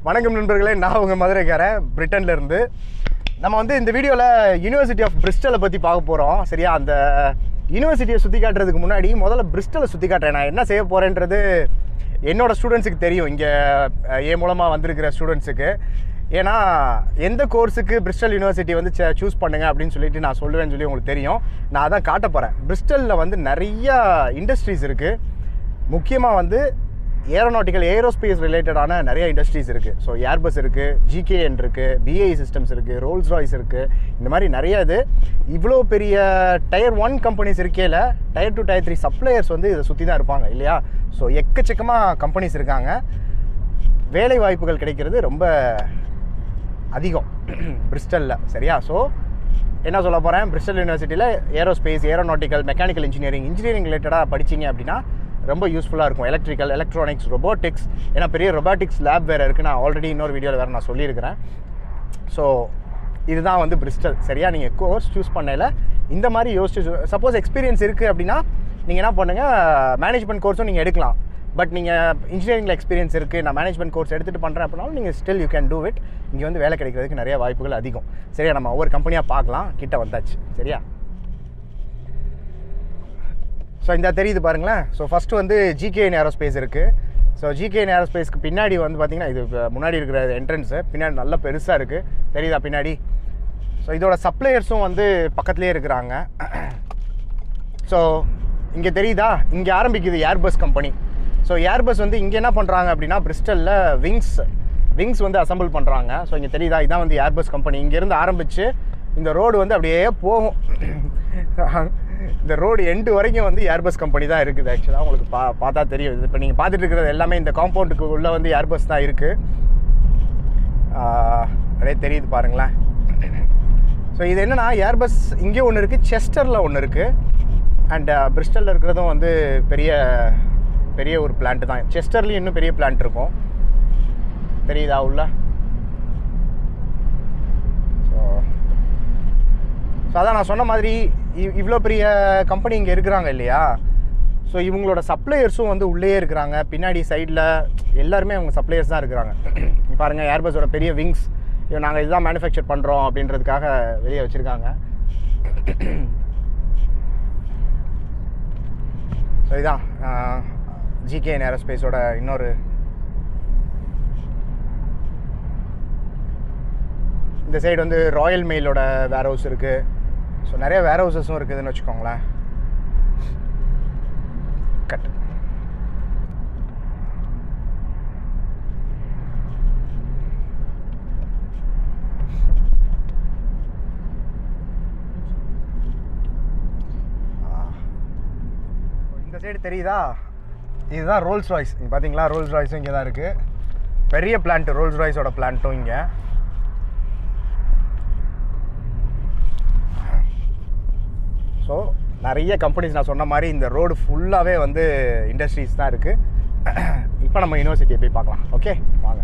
வணக்கம் நண்பர்களே நான் உங்கள் மதுரைக்காரன் பிரிட்டன்ல இருந்து நம்ம வந்து இந்த வீடியோவில் யூனிவர்சிட்டி ஆஃப் பிரிஸ்டலை பற்றி பார்க்க போகிறோம் சரியா அந்த யூனிவர்சிட்டியை சுற்றி காட்டுறதுக்கு முன்னாடி முதல்ல பிரிஸ்டலை சுற்றி காட்டுறேன் நான் என்ன செய்ய போகிறேன்றது என்னோட ஸ்டூடெண்ட்ஸுக்கு தெரியும் இங்கே என் மூலமாக வந்திருக்கிற ஸ்டூடெண்ட்ஸுக்கு ஏன்னா எந்த கோர்ஸுக்கு பிரிஸ்டல் யூனிவர்சிட்டி வந்து சூஸ் பண்ணுங்க அப்படின்னு சொல்லிட்டு நான் சொல்லுவேன்னு சொல்லி உங்களுக்கு தெரியும் நான் அதான் காட்ட போகிறேன் பிரிஸ்டலில் வந்து நிறையா இண்டஸ்ட்ரீஸ் இருக்குது முக்கியமாக வந்து ஏரோநாட்டிக்கல் ஏரோஸ்பேஸ் ரிலேட்டடான நிறைய இண்டஸ்ட்ரீஸ் இருக்குது ஸோ ஏர்பஸ் இருக்குது ஜிகேஎன் இருக்குது பிஐ சிஸ்டம்ஸ் இருக்குது ரோல்ஸ் ராய்ஸ் இருக்குது இந்த மாதிரி நிறைய இது இவ்வளோ பெரிய டயர் ஒன் கம்பெனிஸ் இருக்கையில் tier two tier three suppliers வந்து இதை சுற்றி தான் இருப்பாங்க இல்லையா ஸோ எக்கச்சக்கமாக கம்பெனிஸ் இருக்காங்க வேலை வாய்ப்புகள் கிடைக்கிறது ரொம்ப அதிகம் பிரிஸ்டலில் சரியா ஸோ என்ன சொல்ல போகிறேன் பிரிஸ்டல் யூனிவர்சிட்டியில் aerospace aeronautical mechanical engineering engineering ரிலேட்டடாக படிச்சீங்க அப்படின்னா ரொம்ப யூஸ்ஃபுல்லாக இருக்கும் எலக்ட்ரிக்கல் எலக்ட்ரானிக்ஸ் ரொபோட்டிக்ஸ் ஏன்னா பெரிய ரொபாட்டிக்ஸ் லேப் வேறு இருக்குது நான் ஆல்ரெடி இன்னொரு வீடியோவில் வேறு நான் சொல்லியிருக்கிறேன் ஸோ இதுதான் வந்து பிரிஸ்டல் சரியா நீங்கள் கோர்ஸ் சூஸ் பண்ணையில் இந்த மாதிரி யோசிச்சு சப்போஸ் எக்ஸ்பீரியன்ஸ் இருக்குது அப்படின்னா நீங்கள் என்ன பண்ணுங்கள் மேனேஜ்மெண்ட் கோர்ஸும் நீங்கள் எடுக்கலாம் பட் நீங்கள் இன்ஜினியரிங்கில் எக்ஸ்பீரியன்ஸ் இருக்குது நான் மேனேஜ்மெண்ட் கோர்ஸ் எடுத்துகிட்டு பண்ணுறேன் அப்படின்னாலும் நீங்கள் still you can do it இங்கே வந்து வேலை கிடைக்கிறதுக்கு நிறைய வாய்ப்புகள் அதிகம் சரியா நம்ம ஒவ்வொரு கம்பெனியாக பார்க்கலாம் கிட்ட வந்தாச்சு சரியா ஸோ இந்த தெரியுது பாருங்களேன் ஸோ ஃபஸ்ட்டு வந்து ஜிகேஎன் ஏரோஸ்பேஸ் இருக்குது ஸோ ஜிகேஎன் ஏரோஸ்பேஸ்க்கு பின்னாடி வந்து பார்த்தீங்கன்னா இது இப்ப முன்னாடி இருக்கிற என்ட்ரன்ஸு பின்னாடி நல்ல பெருசாக இருக்குது தெரியுதா பின்னாடி ஸோ இதோட சப்ளையர்ஸும் வந்து பக்கத்துலேயே இருக்கிறாங்க ஸோ இங்கே தெரியுதா இங்கே ஆரம்பிக்குது ஏர்பஸ் கம்பெனி ஸோ ஏர்பஸ் வந்து இங்கே என்ன பண்ணுறாங்க அப்படின்னா பிரிஸ்டலில் விங்ஸ் விங்ஸ் வந்து அசம்பிள் பண்ணுறாங்க ஸோ இங்கே தெரியுதா இதான் வந்து ஏர்பஸ் கம்பெனி இங்கேருந்து ஆரம்பித்து இந்த ரோடு வந்து அப்படியே போகும் இந்த ரோடு எண்டு வரைக்கும் வந்து ஏர்பஸ் கம்பெனி தான் இருக்குது ஆக்சுவலாக உங்களுக்கு பா பார்த்தா தெரியும் இது இப்போ நீங்கள் பார்த்துட்டு இருக்கிறது எல்லாமே இந்த காம்பவுண்டுக்கு உள்ளே வந்து ஏர்பஸ் தான் இருக்குது அப்படியே தெரியுது பாருங்களேன் ஸோ இது என்னென்னா ஏர்பஸ் இங்கே ஒன்று இருக்குது செஸ்டரில் ஒன்று இருக்குது அண்ட் பிரிஸ்டலில் இருக்கிறதும் வந்து பெரிய பெரிய ஒரு பிளான்ட் தான் செஸ்டர்லேயும் இன்னும் பெரிய பிளான்ட் இருக்கும் தெரியுதா உள்ள ஸோ ஸோ அதான் நான் சொன்ன மாதிரி இவ் இவ்வளோ பெரிய கம்பெனி இங்கே இருக்கிறாங்க இல்லையா ஸோ இவங்களோட சப்ளையர்ஸும் வந்து உள்ளே இருக்கிறாங்க பின்னாடி சைடில் எல்லாருமே அவங்க சப்ளையர்ஸ் தான் இருக்கிறாங்க பாருங்கள் ஏர்பஸோட பெரிய விங்ஸ் நாங்கள் இதுதான் மேனுஃபேக்சர் பண்ணுறோம் அப்படின்றதுக்காக வெளியே வச்சுருக்காங்க ஸோ இதான் ஜிகேஎன் ஏரோஸ்பேஸோட இன்னொரு இந்த சைடு வந்து ராயல் மெயிலோட வேர் ஹவுஸ் இருக்குது ஸோ நிறைய வேர் ஹவுசஸும் இருக்குதுன்னு வச்சுக்கோங்களேன் கட் இந்த சைடு தெரியுதா இதுதான் ரோல்ஸ் ராய்ஸ் இங்கே பார்த்தீங்களா ரோல்ஸ் ராய்ஸும் இங்கே தான் இருக்குது பெரிய பிளான்ட் ரோல்ஸ் ராய்ஸோட பிளான்ட்டும் இங்கே ஸோ நிறைய கம்பெனிஸ் நான் சொன்ன மாதிரி இந்த ரோடு ஃபுல்லாகவே வந்து இண்டஸ்ட்ரீஸ் தான் இருக்குது இப்போ நம்ம யூனிவர்சிட்டியை போய் பார்க்கலாம் ஓகே வாங்க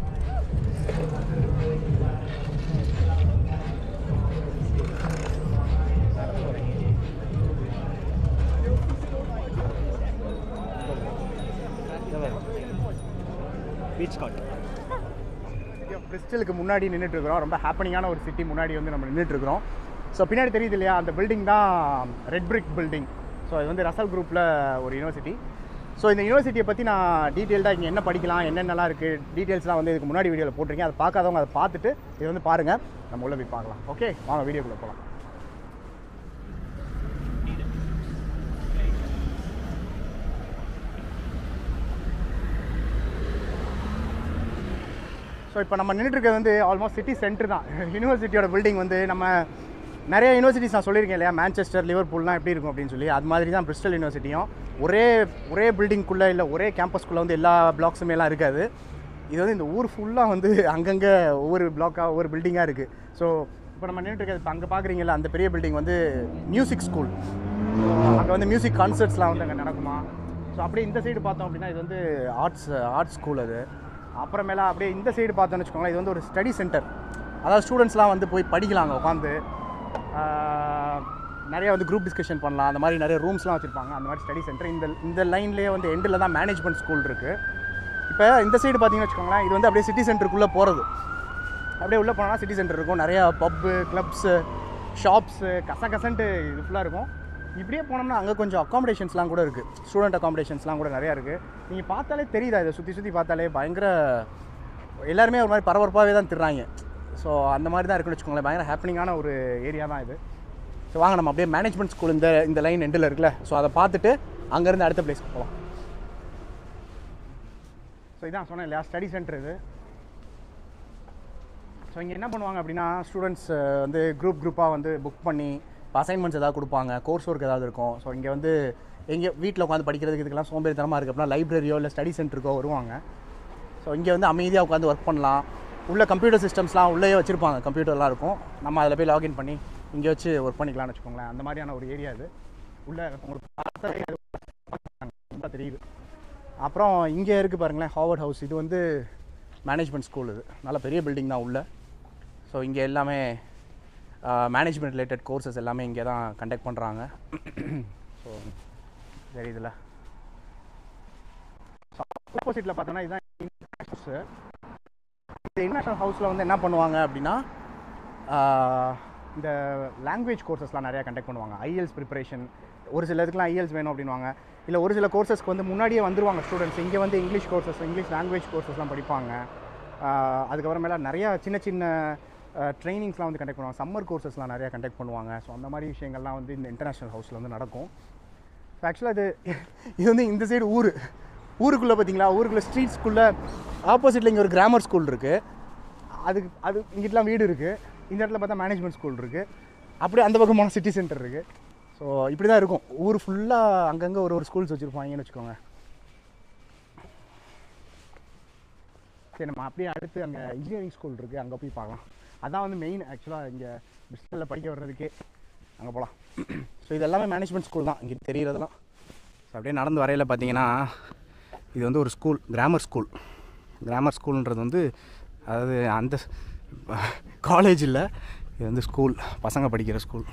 பீச் காட் பிரிஸ்டலுக்கு முன்னாடி நின்றுட்டு இருக்கிறோம் ரொம்ப ஹாப்பனிங்கான ஒரு சிட்டி முன்னாடி வந்து நம்ம நின்றுட்டு இருக்கிறோம் ஸோ பின்னாடி தெரியுது இல்லையா அந்த பில்டிங் தான் ரெட் பிரிக் பில்டிங் ஸோ இது வந்து ரசல் குரூப்பில் ஒரு யூனிவர்சிட்டி ஸோ இந்த யூனிவர்சிட்டியை பற்றி நான் டீட்டெயில்டாக இங்கே என்ன படிக்கலாம் என்னென்னலாம் இருக்குது டீட்டெயில்ஸ்லாம் வந்து இதுக்கு முன்னாடி வீடியோவில் போட்டிருக்கேன் அதை பார்க்காதவங்க அதை பார்த்துட்டு இது வந்து பாருங்கள் நம்ம உள்ளே போய் பார்க்கலாம் ஓகே வாங்க வீடியோக்குள்ளே போகலாம் ஸோ இப்போ நம்ம நின்றுட்டு இருக்கிறது வந்து ஆல்மோஸ்ட் சிட்டி சென்டர் தான் யூனிவர்சிட்டியோட பில்டிங் வந்து நம்ம நிறைய யூனிவர்சிட்டிஸ் நான் சொல்லியிருக்கேன் இல்லையா மேன்செஸ்டர் லிவர்பூல்லாம் எப்படி இருக்கும் அப்படின்னு சொல்லி அது மாதிரி தான் பிரிஸ்டல் யூனிவர்சிட்டியும் ஒரே ஒரே பில்டிங்குள்ளே இல்லை ஒரே கேம்பஸ்க்குள்ளே வந்து எல்லா பிளாக்ஸுமே எல்லாம் இருக்காது இது வந்து இந்த ஊர் ஃபுல்லாக வந்து அங்கங்கே ஒவ்வொரு பிளாக்காக ஒவ்வொரு பில்டிங்காக இருக்குது ஸோ இப்போ நம்ம நின்றுட்டு இருக்கிறது இப்போ அங்கே பார்க்குறீங்கல்ல அந்த பெரிய பில்டிங் வந்து மியூசிக் ஸ்கூல் அங்கே வந்து மியூசிக் கான்சர்ட்ஸ்லாம் வந்து அங்கே நடக்குமா ஸோ அப்படியே இந்த சைடு பார்த்தோம் அப்படின்னா இது வந்து ஆர்ட்ஸ் ஆர்ட்ஸ் ஸ்கூல் அது அப்புறமேல அப்படியே இந்த சைடு பார்த்தோன்னு வச்சுக்கோங்களேன் இது வந்து ஒரு ஸ்டடி சென்டர் அதாவது ஸ்டூடெண்ட்ஸ்லாம் வந்து போய் படிக்கலாங்க உட்காந்து நிறைய வந்து குரூப் டிஸ்கஷன் பண்ணலாம் அந்த மாதிரி நிறைய ரூம்ஸ்லாம் வச்சுருப்பாங்க அந்த மாதிரி ஸ்டடி சென்டர் இந்த இந்த லைன்லேயே வந்து எண்டில் தான் மேனேஜ்மெண்ட் ஸ்கூல் இருக்குது இப்போ இந்த சைடு பார்த்தீங்கன்னு வச்சுக்கோங்களேன் இது வந்து அப்படியே சிட்டி சென்டருக்குள்ளே போகிறது அப்படியே உள்ளே போனால் சிட்டி சென்டர் இருக்கும் நிறையா பப்பு கிளப்ஸு ஷாப்ஸு கச கசன்ட்டு இது ஃபுல்லாக இருக்கும் இப்படியே போனோம்னா அங்கே கொஞ்சம் அக்காமடேஷன்ஸ்லாம் கூட இருக்குது ஸ்டூடெண்ட் அக்காமடேஷன்ஸ்லாம் கூட நிறையா இருக்குது நீங்கள் பார்த்தாலே தெரியுதா இதை சுற்றி சுற்றி பார்த்தாலே பயங்கர எல்லாருமே ஒரு மாதிரி பரபரப்பாகவே தான் திடுறாங்க ஸோ அந்த மாதிரி தான் இருக்குன்னு வச்சுக்கோங்களேன் பயங்கர ஹாப்பனிங்கான ஒரு ஏரியா தான் இது ஸோ வாங்க நம்ம அப்படியே மேனேஜ்மெண்ட் ஸ்கூல் இந்த இந்த லைன் எண்டில் இருக்குல்ல ஸோ அதை பார்த்துட்டு அங்கேருந்து அடுத்த பிளேஸ்க்கு போகலாம் ஸோ இதான் சொன்னேன் இல்லையா ஸ்டடி சென்டர் இது ஸோ இங்கே என்ன பண்ணுவாங்க அப்படின்னா ஸ்டூடெண்ட்ஸ் வந்து குரூப் குரூப்பாக வந்து புக் பண்ணி இப்போ அசைன்மெண்ட்ஸ் ஏதாவது கொடுப்பாங்க கோர்ஸ் ஒர்க் ஏதாவது இருக்கும் ஸோ இங்கே வந்து எங்கே வீட்டில் உட்காந்து படிக்கிறதுக்கு இதுக்கெல்லாம் சோம்பேறித்தனமாக இருக்குது அப்படின்னா லைப்ரரியோ இல்லை ஸ்டடி சென்டருக்கோ வருவாங்க ஸோ இங்கே வந்து அமைதியாக உட்காந்து ஒர்க் பண்ணலாம் உள்ள கம்ப்யூட்டர் சிஸ்டம்ஸ்லாம் உள்ளேயே வச்சுருப்பாங்க கம்ப்யூட்டர்லாம் இருக்கும் நம்ம அதில் போய் லாகின் பண்ணி இங்கே வச்சு ஒர்க் பண்ணிக்கலாம்னு வச்சுக்கோங்களேன் அந்த மாதிரியான ஒரு ஏரியா இது உள்ளே உங்களுக்கு பார்த்தாலே அது ரொம்ப தெரியுது அப்புறம் இங்கே இருக்குது பாருங்களேன் ஹார்வர்ட் ஹவுஸ் இது வந்து மேனேஜ்மெண்ட் ஸ்கூல் இது நல்ல பெரிய பில்டிங் தான் உள்ள ஸோ இங்கே எல்லாமே மேனேஜ்மெண்ட் ரிலேட்டட் கோர்சஸ் எல்லாமே இங்கே தான் கண்டக்ட் பண்ணுறாங்க ஸோ தெரியுதுல்ல ஆப்போசிட்டில் பார்த்தோன்னா இதுதான் ஹவுஸு இந்த இன்டர்நேஷ்னல் ஹவுஸில் வந்து என்ன பண்ணுவாங்க அப்படின்னா ஆஹ், இந்த லாங்குவேஜ் கோர்சஸ்லாம் நிறையா கண்டக்ட் பண்ணுவாங்க ஐஎல்ஸ் ப்ரிப்பரேஷன் ஒரு சில இதுக்குலாம் ஐஎல்ஸ் வேணும் அப்படின்வாங்க இல்லை ஒரு சில கோர்சஸ்க்கு வந்து முன்னாடியே வந்துருவாங்க ஸ்டூடெண்ட்ஸ் இங்கே வந்து இங்கிலீஷ் கோர்சஸ் இங்கிலீஷ் லாங்குவேஜ் கோர்சஸ்லாம் படிப்பாங்க ஆஹ், அதுக்கப்புறமேல நிறையா சின்ன சின்ன ட்ரைனிங்ஸ்லாம் வந்து கண்டக்ட் பண்ணுவாங்க சம்மர் கோர்சஸ்லாம் நிறையா கண்டக்ட் பண்ணுவாங்க ஸோ அந்த மாதிரி விஷயங்கள்லாம் வந்து இந்த இன்டர்நேஷ்னல் ஹவுஸில் வந்து நடக்கும் ஸோ ஆக்சுவலாக இது இது வந்து இந்த சைடு ஊர் ஊருக்குள்ளே பார்த்தீங்களா ஊருக்குள்ளே ஸ்ட்ரீட்ஸ்குள்ளே ஆப்போசிட்டில் இங்கே ஒரு கிராமர் ஸ்கூல் இருக்குது அதுக்கு அது இங்கிட்டலாம் வீடு இருக்குது இந்த இடத்துல பார்த்தா மேனேஜ்மெண்ட் ஸ்கூல் இருக்குது அப்படியே அந்த பக்கம் போனால் சிட்டி சென்டர் இருக்குது ஸோ இப்படி தான் இருக்கும் ஊர் ஃபுல்லாக அங்கங்கே ஒரு ஒரு ஸ்கூல்ஸ் வச்சுருப்பாங்கன்னு வச்சுக்கோங்க சரி நம்ம அப்படியே அடுத்து அங்கே இன்ஜினியரிங் ஸ்கூல் இருக்குது அங்கே போய் பார்க்கலாம் அதான் வந்து மெயின் ஆக்சுவலாக இங்கே பிரிஸ்டலில் படிக்க வர்றதுக்கே அங்கே போகலாம் ஸோ இது எல்லாமே மேனேஜ்மெண்ட் ஸ்கூல் தான் இங்கே தெரிகிறதெல்லாம் ஸோ அப்படியே நடந்து வரையில் பார்த்தீங்கன்னா இது வந்து ஒரு ஸ்கூல் கிராமர் ஸ்கூல் கிராமர் ஸ்கூல்ன்றது வந்து அதாவது அந்த காலேஜ் இல்லை இது வந்து ஸ்கூல் பசங்க படிக்கிற ஸ்கூல்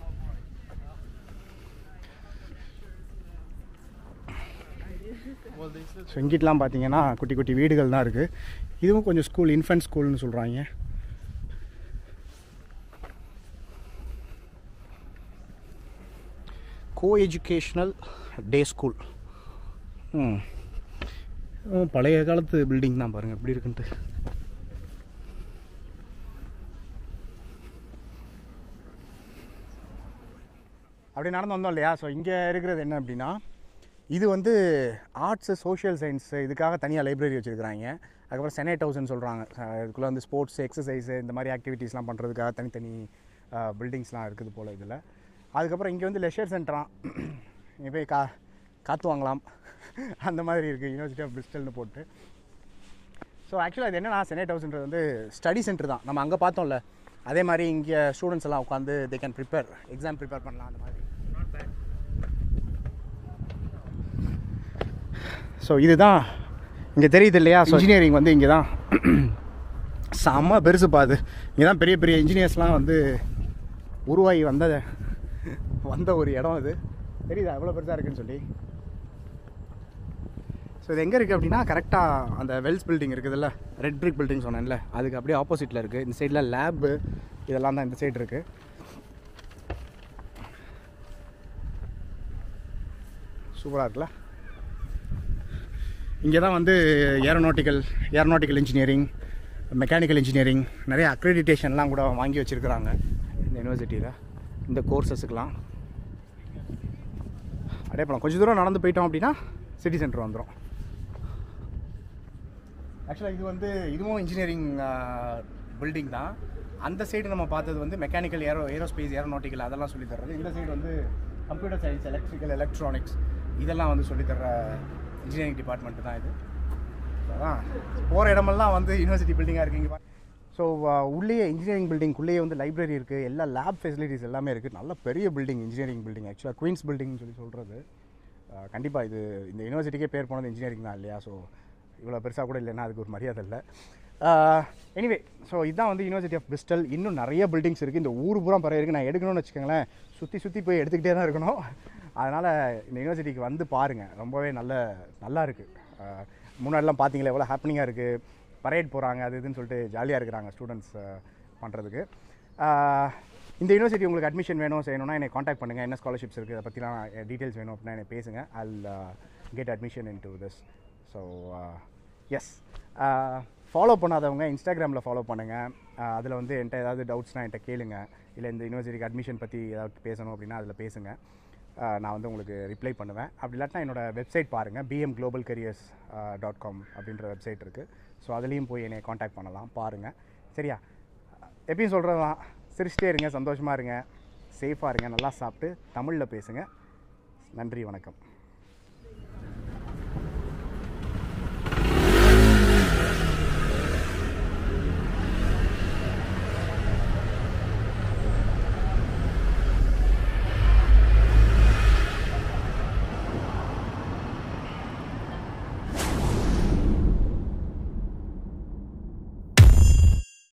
ஸோ இங்கிட்டலாம் பார்த்தீங்கன்னா குட்டி குட்டி வீடுகள் தான் இருக்குது இதுவும் கொஞ்சம் ஸ்கூல் இன்ஃபென்ட் ஸ்கூல்னு சொல்கிறாங்க கோ எஜுகேஷ்னல் டே ஸ்கூல் ம் ம், பழைய காலத்து பில்டிங் தான் பாருங்கள் எப்படி இருக்குன்ட்டு அப்படி நடந்து வந்தோம் இல்லையா ஸோ இங்கே இருக்கிறது என்ன அப்படின்னா இது வந்து ஆர்ட்ஸு சோஷியல் சயின்ஸு இதுக்காக தனியாக லைப்ரரி வச்சுருக்குறாங்க அதுக்கப்புறம் செனேட் ஹவுஸ்னு சொல்கிறாங்க இதுக்குள்ளே வந்து ஸ்போர்ட்ஸ் எக்ஸசைஸு இந்த மாதிரி ஆக்டிவிட்டீஸ்லாம் பண்ணுறதுக்காக தனித்தனி பில்டிங்ஸ்லாம் இருக்குது போல் இதில் அதுக்கப்புறம் இங்கே வந்து லெஷர் சென்டராம் இங்கே போய் கா காற்று வாங்கலாம் அந்த மாதிரி இருக்குது யூனிவர்சிட்டி ஆஃப் பிரிஸ்டல்னு போட்டு ஸோ ஆக்சுவலாக இது என்னன்னா செனேட் ஹவுஸ்ன்றது வந்து ஸ்டடி சென்டர் தான் நம்ம அங்கே பார்த்தோம்ல அதே மாதிரி இங்கே ஸ்டூடெண்ட்ஸ் எல்லாம் உட்காந்து they can prepare exam prepare பண்ணலாம் அந்த மாதிரி ஸோ இதுதான் இங்கே தெரியுது இல்லையா இன்ஜினியரிங் வந்து இங்கே தான் செம்ம பெருசுப்பா அது இங்கே தான் பெரிய பெரிய இன்ஜினியர்ஸ்லாம் வந்து உருவாகி வந்த வந்த ஒரு இடம் இது தெரியுதா எவ்வளோ பெருசாக இருக்குன்னு சொல்லி ஸோ இது எங்கே இருக்குது அப்படின்னா கரெக்டாக அந்த வெல்ஸ் பில்டிங் இருக்குதுல்ல ரெட் பிரிக் பில்டிங் சொன்னேன்ல அதுக்கு அப்படியே ஆப்போசிட்டில் இருக்குது இந்த சைடில் லேபு இதெல்லாம் தான் இந்த சைடு இருக்குது சூப்பராக இருக்குல்ல இங்கே தான் வந்து aeronautical aeronautical engineering mechanical engineering நிறைய அக்ரெடிட்டேஷன்லாம் கூட வாங்கி வச்சுருக்குறாங்க இந்த யூனிவர்சிட்டியில் இந்த கோர்சஸுக்கெலாம் அப்படியே போகலாம் கொஞ்சம் தூரம் நடந்து போயிட்டோம் அப்படின்னா சிட்டி சென்டர் வந்துடும் ஆக்சுவலாக இது வந்து இதுவும் இன்ஜினியரிங் பில்டிங் தான் அந்த சைடு நம்ம பார்த்தது வந்து மெக்கானிக்கல் ஏரோ ஏரோஸ்பேஸ் ஏரோநாட்டிக்கல் அதெல்லாம் சொல்லி தர்றது இந்த சைடு வந்து கம்ப்யூட்டர் சயின்ஸ் எலக்ட்ரிக்கல் எலக்ட்ரானிக்ஸ் இதெல்லாம் வந்து சொல்லி தர்ற இன்ஜினியரிங் டிபார்ட்மெண்ட் தான் இது அதான் போகிற இடமெல்லாம் வந்து யூனிவர்சிட்டி பில்டிங்காக இருக்குங்க ஸோ உள்ளேயே இன்ஜினியரிங் பில்டிங்குள்ளேயே வந்து லைப்ரரி இருக்குது எல்லா லேப் ஃபெசிலிட்டிஸ் எல்லாமே இருக்குது நல்ல பெரிய பில்டிங் இன்ஜினியரிங் பில்டிங் ஆக்சுவலாக குயின்ஸ் பில்டிங்னு சொல்லி சொல்கிறது கண்டிப்பாக இது இந்த யூனிவர்சிட்டிக்கே பேர் போனது இன்ஜினியரிங் தான் இல்லையா ஸோ இவ்வளோ பெருசாக கூட இல்லைன்னா அதுக்கு ஒரு மரியாதை இல்லை எனிவே ஸோ இதுதான் வந்து யூனிவர்சிட்டி ஆஃப் பிரிஸ்டல் இன்னும் நிறைய பில்டிங்ஸ் இருக்குது இந்த ஊர் பூரா பரவ இருக்குது நான் எடுக்கணும்னு வச்சுக்கோங்களேன் சுற்றி சுற்றி போய் எடுத்துக்கிட்டே தான் இருக்கணும் அதனால் இந்த யூனிவர்சிட்டிக்கு வந்து பாருங்கள் ரொம்பவே நல்ல நல்லா இருக்குது முன்னாடிலாம் பார்த்தீங்களா எவ்வளோ ஹாப்பனிங்காக இருக்குது பரேட் போகிறாங்க அது இதுன்னு சொல்லிட்டு ஜாலியாக இருக்கிறாங்க ஸ்டூடெண்ட்ஸ் பண்ணுறதுக்கு இந்த யூனிவர்சிட்டி உங்களுக்கு அட்மிஷன் வேணும் செய்யணும்னா என்னை காண்டாக்ட் பண்ணுங்கள் என்ன ஸ்காலர்ஷிப்ஸ் இருக்குது அதை பற்றிலாம் டீட்டெயில்ஸ் வேணும் அப்படின்னா என்னை பேசுங்க I'll get admission into this so yes follow பண்ணாதவங்க இன்ஸ்டாகிராமில் ஃபாலோ பண்ணுங்கள் அதில் வந்து என்கிட்ட ஏதாவது டவுட்ஸ்னால் என்கிட்ட கேளுங்க இல்லை இந்த யூனிவர்சிட்டிக்கு அட்மிஷன் பற்றி ஏதாவது பேசணும் அப்படின்னா அதில் பேசுங்க ஆஹ் நான் வந்து உங்களுக்கு ரிப்ளை பண்ணுவேன் அப்படி இல்லாட்டினா என்னோடய வெப்சைட் பாருங்கள் PM global careers dot com அப்படின்ற வெப்சைட் இருக்குது ஸோ அதுலேயும் போய் என்னை காண்டாக்ட் பண்ணலாம் பாருங்கள் சரியா எப்பயும் சொல்கிறது தான் சிரிச்சிட்டே இருங்க சந்தோஷமாக இருங்க சேஃபாக இருங்க நல்லா சாப்பிட்டு தமிழில் பேசுங்க நன்றி வணக்கம்